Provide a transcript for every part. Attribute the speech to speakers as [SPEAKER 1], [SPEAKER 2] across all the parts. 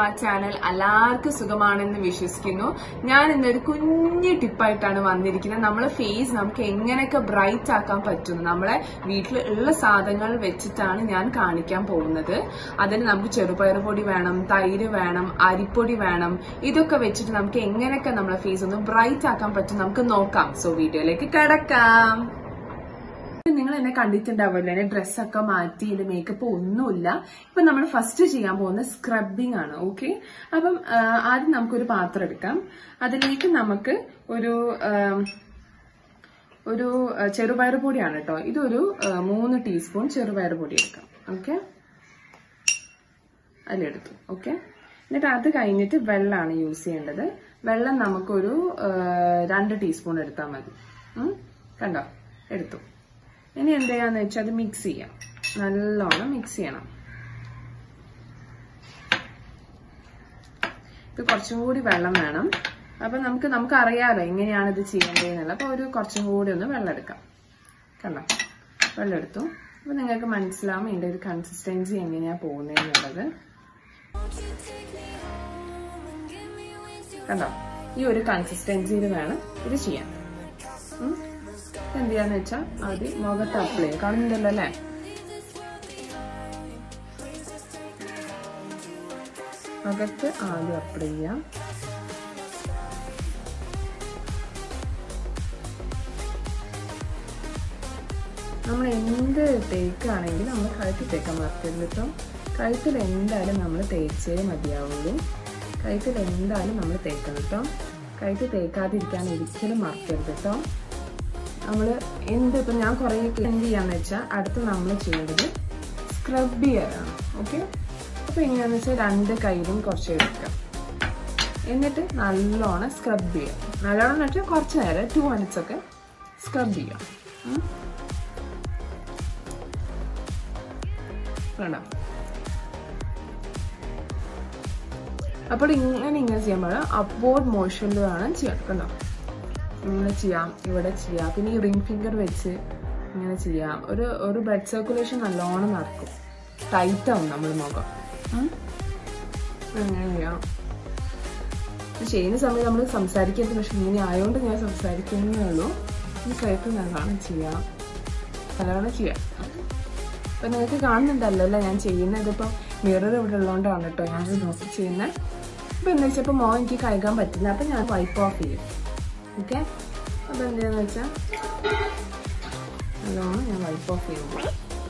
[SPEAKER 1] My channel എല്ലാവർക്കും സുഖമാണെന്ന് വിശ്വസിക്കുന്നു ഞാൻ ഇന്നൊരു കുഞ്ഞു ടിപ്പായിട്ടാണ് വന്നിരിക്കുന്നത് നമ്മളെ ഫേസ് നമുക്ക് എങ്ങനെയൊക്കെ ബ്രൈറ്റ് ആക്കാൻ പറ്റുന്നു നമ്മളെ വീട്ടിൽ ഉള്ള സാധനങ്ങൾ വെച്ചിട്ടാണ് ഞാൻ കാണിക്കാൻ പോകുന്നത് അതിന് നമുക്ക് ചെറുപയർ പൊടി വേണം തൈര് വേണം അരിപ്പൊടി വേണം ഇതൊക്കെ വെച്ചിട്ട് നമുക്ക് എങ്ങനെയൊക്കെ നമ്മളെ ഫേസ് ഒന്ന് ബ്രൈറ്റ് ആക്കാൻ പറ്റും നമുക്ക് നോക്കാം സോ വീഡിയോയിലേക്ക് കിടക്കാം നിങ്ങൾ എന്നെ കണ്ടിട്ടുണ്ടാവുമല്ലോ എന്റെ ഡ്രസ്സൊക്കെ മാറ്റി എന്റെ മേക്കപ്പ് ഒന്നുമില്ല ഇപ്പൊ നമ്മൾ ഫസ്റ്റ് ചെയ്യാൻ പോകുന്ന സ്ക്രബിംഗ് ആണ് ഓക്കെ അപ്പം ആ, ആദ്യം നമുക്കൊരു പാത്രം എടുക്കാം അതിലേക്ക് നമുക്ക് ഒരു ആം, ഒരു ആ, ചെറുപയർ പൊടിയാണ് കേട്ടോ ഇതൊരു ആ, മൂന്ന് ടീസ്പൂൺ ചെറുപയർ പൊടി എടുക്കാം ഓക്കെ അതിലെടുത്തു ഓക്കെ എന്നിട്ട് അത് കഴിഞ്ഞിട്ട് വെള്ളമാണ് യൂസ് ചെയ്യേണ്ടത് വെള്ളം നമുക്കൊരു ആ, രണ്ട് ടീസ്പൂൺ എടുത്താൽ മതി ഉം? കണ്ടോ എടുത്തു ഇനി എന്ത് ചെയ്യാന്ന് വെച്ചാൽ അത് മിക്സ് ചെയ്യാം നല്ലോണം മിക്സ് ചെയ്യണം ഇത് കുറച്ചും കൂടി വെള്ളം വേണം അപ്പൊ നമുക്ക് നമുക്ക് അറിയാലോ എങ്ങനെയാണ് ഇത് ചെയ്യേണ്ടതെന്നുള്ളത് അപ്പൊ ഒരു കുറച്ചും കൂടി ഒന്ന് വെള്ളം എടുക്കാം കണ്ടോ വെള്ളം എടുത്തു അപ്പൊ നിങ്ങൾക്ക് മനസ്സിലാവും ഇതിന്റെ ഒരു കൺസിസ്റ്റൻസി എങ്ങനെയാ പോകുന്നതെന്നുള്ളത് കണ്ടോ ഈ ഒരു കൺസിസ്റ്റൻസിയിൽ വേണം ഇത് ചെയ്യാൻ ഉം. എന്ത് ചെയ്യാന്ന് വെച്ചാൽ ആദ്യം മുഖത്ത് അപ്ലൈ ചെയ്യും കാണുന്നുണ്ടല്ലോ അല്ലേ മുഖത്ത് ആദ്യം അപ്ലൈ ചെയ്യാം നമ്മൾ എന്ത് തേക്കാണെങ്കിലും നമ്മൾ കഴുത്തിൽ തേക്കാൻ മറക്കരുത് കേട്ടോ കഴുത്തിൽ എന്തായാലും നമ്മൾ തേച്ചേ മതിയാവുള്ളൂ കഴുത്തിൽ എന്തായാലും നമ്മൾ തേക്കണം കേട്ടോ കഴുത്തിൽ തേക്കാതിരിക്കാൻ ഒരിക്കലും മറക്കരുത് കേട്ടോ നമ്മൾ എന്ത് ഇപ്പം ഞാൻ കുറേ എന്ത് ചെയ്യാന്ന് വെച്ചാൽ അടുത്ത് നമ്മൾ ചെയ്യേണ്ടത് സ്ക്രബ് ചെയ്യാനാണ് ഓക്കെ അപ്പോൾ എങ്ങനെയാന്ന് വെച്ചാൽ രണ്ട് കയ്യിലും കുറച്ച് എടുക്കാം എന്നിട്ട് നല്ലോണം സ്ക്രബ് ചെയ്യാം നല്ലോണം എന്ന് വെച്ചാൽ കുറച്ച് നേരം ടു മിനിറ്റ്സ് ഒക്കെ സ്ക്രബ് ചെയ്യാം ഉം. വേണം അപ്പോൾ ഇങ്ങനെ ഇങ്ങനെ ചെയ്യുമ്പോൾ അപ്വേർഡ് മോഷനിൽ വേണം ചെയ്യാൻ കണ്ടോ ഇങ്ങനെ ചെയ്യാം ഇവിടെ ചെയ്യാം പിന്നെ ഈ റിംഗ് ഫിംഗർ വെച്ച് ഇങ്ങനെ ചെയ്യാം ഒരു ഒരു ബ്ലഡ് സർക്കുലേഷൻ നല്ലോണം നടക്കും ടൈറ്റ് ആവും നമ്മൾ മുഖം ഉം. അങ്ങനെ ചെയ്യാം ഇത് ചെയ്യുന്ന സമയത്ത് നമ്മൾ സംസാരിക്കരുത് പക്ഷെ ഇങ്ങനെ ആയതുകൊണ്ട് ഞാൻ സംസാരിക്കുന്നേ ഉള്ളൂ ഈ കഴുത്ത് നല്ലോണം ചെയ്യാം നല്ലോണം ചെയ്യാം അപ്പൊ നിങ്ങൾക്ക് കാണുന്നുണ്ടല്ലോ അല്ലേ ഞാൻ ചെയ്യുന്നത് ഇപ്പം മിറർ ഇവിടെ ഉള്ളതുകൊണ്ടാണ് കേട്ടോ ഞാനത് നോക്കി ചെയ്യുന്നത് അപ്പൊ എന്താ വെച്ചാൽ ഇപ്പൊ മോ എനിക്ക് കഴുകാൻ പറ്റില്ല അപ്പൊ ഞാൻ വൈപ്പ് ഓഫ് ചെയ്യും ഓക്കെ അപ്പൊ എന്താന്ന് വെച്ചാൽ നല്ലോണം ഞാൻ വൈപ്പ് ഓഫ് ചെയ്യുമ്പോൾ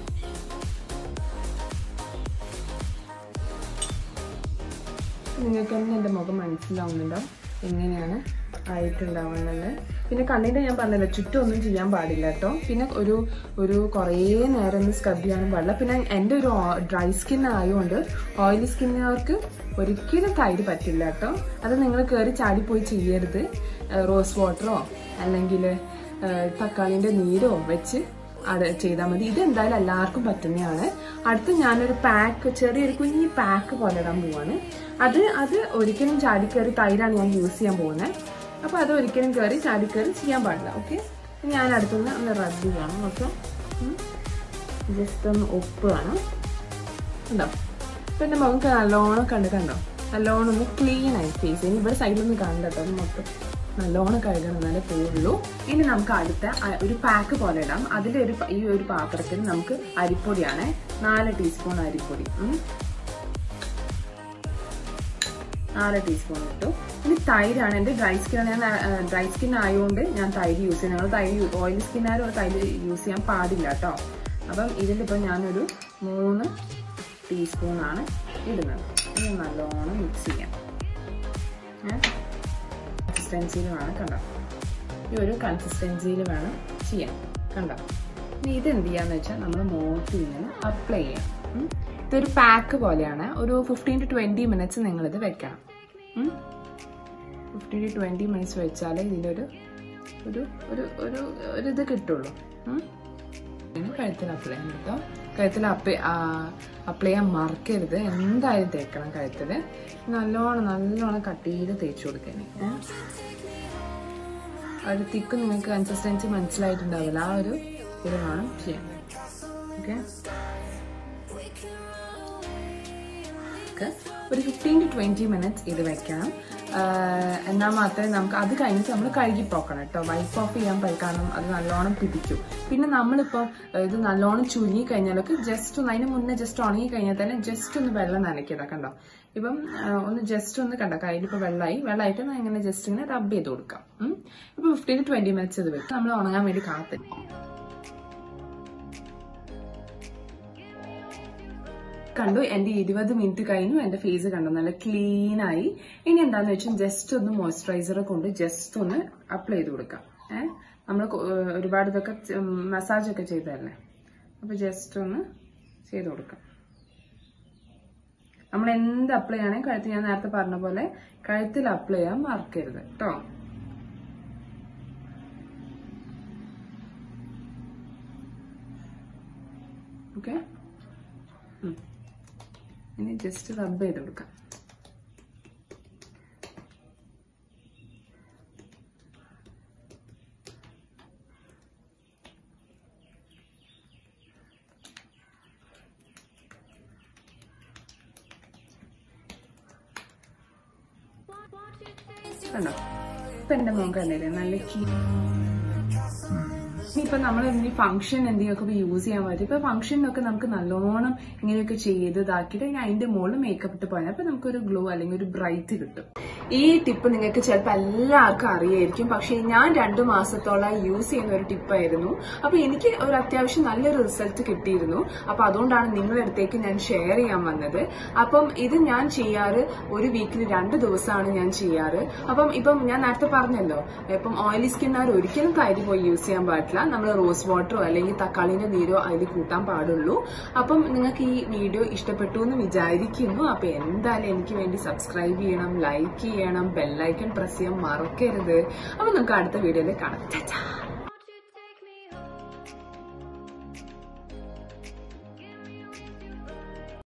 [SPEAKER 1] നിങ്ങൾക്ക് തന്നെ എൻ്റെ മുഖം മനസ്സിലാവുന്നുണ്ടോ എങ്ങനെയാണ് ആയിട്ടുണ്ടാവുന്നത് പിന്നെ കണ്ണിൻ്റെ ഞാൻ പറഞ്ഞല്ലോ ചുറ്റും ഒന്നും ചെയ്യാൻ പാടില്ല കേട്ടോ പിന്നെ ഒരു ഒരു കുറേ നേരം ഒന്ന് സ്ക്രബ് ചെയ്യാനും പാടില്ല പിന്നെ എൻ്റെ ഒരു ഡ്രൈ സ്കിൻ ആയതുകൊണ്ട് ഓയിലി സ്കിന്നുകാർക്ക് ഒരിക്കലും തൈര് പറ്റില്ല കേട്ടോ അത് നിങ്ങൾ കയറി ചാടിപ്പോയി ചെയ്യരുത് റോസ് വാട്ടറോ അല്ലെങ്കിൽ തക്കാളിൻ്റെ നീരോ വെച്ച് അവിടെ ചെയ്താൽ മതി ഇത് എന്തായാലും എല്ലാവർക്കും പറ്റുന്നതാണ് അടുത്ത് ഞാനൊരു പാക്ക് ചെറിയൊരു കുഞ്ഞി പാക്ക് പോലെ ഇടാൻ പോവാണ് അത് അത് ഒരിക്കലും ചാടിക്കയറി തൈരാണ് ഞാൻ യൂസ് ചെയ്യാൻ പോകുന്നത് അപ്പോൾ അത് ഒരിക്കലും കയറി ചാടിക്കയറി ചെയ്യാൻ പാടില്ല ഓക്കെ ഞാൻ അടുത്തുനിന്ന് ഒന്ന് റബ്ബ് ചെയ്യണം ഓക്കെ ജസ്റ്റ് ഒന്ന് ഉപ്പ് വേണം ഉണ്ടോ അപ്പം എൻ്റെ മുഖം നല്ലോണം കണ്ട് കണ്ടോ നല്ലോണം ഒന്ന് ക്ലീൻ ആയി ഫേസ് ഇനി ഇവിടെ സൈഡിലൊന്നും കാണണ്ട കേട്ടോ അത് മൊത്തം നല്ലോണം കഴുകണം എന്നാലേ പോവുള്ളൂ ഇനി നമുക്ക് അടുത്ത അ- ഒരു പാക്ക് പോലെ ഇടാം അതിൻ്റെ ഒരു പ- ഈ ഒരു പാത്രത്തിൽ നമുക്ക് അരിപ്പൊടിയാണ് നാല് ടീസ്പൂൺ അരിപ്പൊടി ഉം. നാല് ടീസ്പൂൺ ഇട്ടു ഇനി തൈരാണ് എൻ്റെ ഡ്രൈ സ്കിൻ ഞാൻ ഡ്രൈ സ്കിൻ ആയതുകൊണ്ട് ഞാൻ തൈര് യൂസ് ചെയ്യുന്നത് നിങ്ങൾ തൈര് ഓയിലി സ്കിന്നാരും തൈര് യൂസ് ചെയ്യാൻ പാടില്ല കേട്ടോ അപ്പം ഇതിലിപ്പോൾ ഞാനൊരു മൂന്ന് ടീസ്പൂണാണ് ഇടുന്നത് ഇത് നല്ലോണം മിക്സ് ചെയ്യാം കൺസിസ്റ്റൻസിയിൽ വേണം കണ്ടോ ഈ ഒരു കൺസിസ്റ്റൻസിയിൽ വേണം ചെയ്യാൻ കണ്ടോ ഇനി ഇത് എന്ത് ചെയ്യാന്ന് വെച്ചാൽ നമ്മൾ മോട്ടിൽ ഇങ്ങനെ അപ്ലൈ ചെയ്യാം ഉം. ഇതൊരു പാക്ക് പോലെയാണ് ഒരു ഫിഫ്റ്റീൻ ടു ട്വൻറ്റി മിനിറ്റ്സ് നിങ്ങളിത് വെക്കണം ഫിഫ്റ്റീൻ ടു ട്വൻറ്റി മിനിറ്റ്സ് വെച്ചാലേ ഇതിൻ്റെ ഒരു ഒരു ഒരു ഒരു ഒരു ഇത് കിട്ടുള്ളൂ ഉം. പിന്നെ കഴുത്തിൽ അപ്ലൈ ചെയ്യാൻ കേട്ടോ കഴുത്തിൽ അപ്ലൈ അപ്ലൈ ചെയ്യാൻ മറക്കരുത് എന്തായാലും തേക്കണം കഴുത്തിൽ നല്ലോണം നല്ലോണം കട്ട് ചെയ്ത് തേച്ച് കൊടുക്കണേ ഏഹ് ആ ഒരു തിക്ക് നിങ്ങൾക്ക് കൺസിസ്റ്റൻസി മനസ്സിലായിട്ടുണ്ടാവില്ല ആ ഒരു ഇത് വേണം ചെയ്യാൻ ഓക്കെ ഒരു ഫിഫ്റ്റീൻ ടു ട്വന്റി മിനിറ്റ്സ് ഇത് വെക്കണം ആഹ് എന്നാൽ മാത്രമേ നമുക്ക് അത് കഴിഞ്ഞിട്ട് നമ്മൾ കഴുകി പോക്കണം കേട്ടോ വൈപ്പ് ഓഫ് ചെയ്യാൻ പോയി കാരണം അത് നല്ലോണം പിടിക്കും പിന്നെ നമ്മളിപ്പോൾ ഇത് നല്ലോണം ചുരുങ്ങി കഴിഞ്ഞാലൊക്കെ ജസ്റ്റ് ഒന്ന് അതിന് മുന്നേ ജസ്റ്റ് ഉണങ്ങി കഴിഞ്ഞാൽ തന്നെ ജസ്റ്റ് ഒന്ന് വെള്ളം നനയ്ക്കുക കണ്ടോ ഇപ്പം ആഹ് ഒന്ന് ജസ്റ്റ് ഒന്ന് കണ്ടോ കയ്യിലിപ്പോൾ വെള്ളമായി വെള്ളമായിട്ട് ഞാൻ ഇങ്ങനെ ജസ്റ്റ് ഇങ്ങനെ റബ്ബ് ചെയ്ത് കൊടുക്കാം ഉം. ഇപ്പൊ ഫിഫ്റ്റീൻ ടു ട്വന്റി മിനിറ്റ്സ് ഇത് വെക്കും നമ്മൾ ഉണങ്ങാൻ വേണ്ടി കാത്ത് കണ്ടു എന്റെ ഇരുപത് മിനിറ്റ് കഴിഞ്ഞു എന്റെ ഫേസ് കണ്ടു നല്ല ക്ലീൻ ആയി ഇനി എന്താന്ന് വെച്ചാൽ ജസ്റ്റ് ഒന്ന് മോയ്സ്ചറൈസർ കൊണ്ട് ജസ്റ്റ് ഒന്ന് അപ്ലൈ ചെയ്ത് കൊടുക്കാം ഏഹ് നമ്മൾ ഒരുപാട് ഇതൊക്കെ മസാജ് ഒക്കെ ചെയ്തതല്ലേ അപ്പൊ ജസ്റ്റ് ഒന്ന് ചെയ്ത് കൊടുക്കാം നമ്മൾ എന്ത് അപ്ലൈ ആണെങ്കിൽ കഴുത്ത് ഞാൻ നേരത്തെ പറഞ്ഞ പോലെ കഴുത്തിൽ അപ്ലൈ ചെയ്യാൻ മറക്കരുത് കേട്ടോ ഓക്കെ ഇനി ജസ്റ്റ് റബ്ബ് ചെയ്ത് കൊടുക്കാം കണ്ടോ ഇപ്പൊ എന്റെ മോൻ കണ്ടില്ലേ നല്ല കീ ഇപ്പൊ നമ്മൾ ഇനി ഫംഗ്ഷൻ എന്തെങ്കിലുമൊക്കെ യൂസ് ചെയ്യാൻ പറ്റും ഇപ്പൊ ഫംഗ്ഷനൊക്കെ നമുക്ക് നല്ലോണം ഇങ്ങനെയൊക്കെ ചെയ്ത് ഇതാക്കിയിട്ട് ഇനി അതിന്റെ മുകളിൽ മേക്കപ്പ് ഇട്ട് പോയാൽ അപ്പൊ നമുക്കൊരു ഗ്ലോ അല്ലെങ്കിൽ ഒരു ബ്രൈറ്റ് കിട്ടും ഈ ടിപ്പ് നിങ്ങൾക്ക് ചിലപ്പോൾ എല്ലാവർക്കും അറിയായിരിക്കും പക്ഷെ ഞാൻ രണ്ടു മാസത്തോളം യൂസ് ചെയ്യുന്ന ഒരു ടിപ്പായിരുന്നു അപ്പൊ എനിക്ക് ഒരു അത്യാവശ്യം നല്ലൊരു റിസൾട്ട് കിട്ടിയിരുന്നു അപ്പൊ അതുകൊണ്ടാണ് നിങ്ങളുടെ അടുത്തേക്ക് ഞാൻ ഷെയർ ചെയ്യാൻ വന്നത് അപ്പം ഇത് ഞാൻ ചെയ്യാറ് ഒരു വീക്കിൽ രണ്ട് ദിവസമാണ് ഞാൻ ചെയ്യാറ് അപ്പം ഇപ്പം ഞാൻ നേരത്തെ പറഞ്ഞല്ലോ ഇപ്പം ഓയിലി സ്കിന്നാർ ഒരിക്കലും കരി പോയി യൂസ് ചെയ്യാൻ പാടില്ല നമ്മൾ റോസ് വാട്ടറോ അല്ലെങ്കിൽ തക്കാളിന്റെ നീരോ അതിൽ കൂട്ടാൻ പാടുള്ളൂ അപ്പം നിങ്ങൾക്ക് ഈ വീഡിയോ ഇഷ്ടപ്പെട്ടു എന്ന് വിചാരിക്കുന്നു അപ്പൊ എന്തായാലും എനിക്ക് വേണ്ടി സബ്സ്ക്രൈബ് ചെയ്യണം ലൈക്ക് ചെയ്യണം ബെല്ലൈക്കൺ പ്രസ് ചെയ്യാൻ മറക്കരുത് അപ്പൊ നമുക്ക് അടുത്ത വീഡിയോയിൽ കാണാം ചാ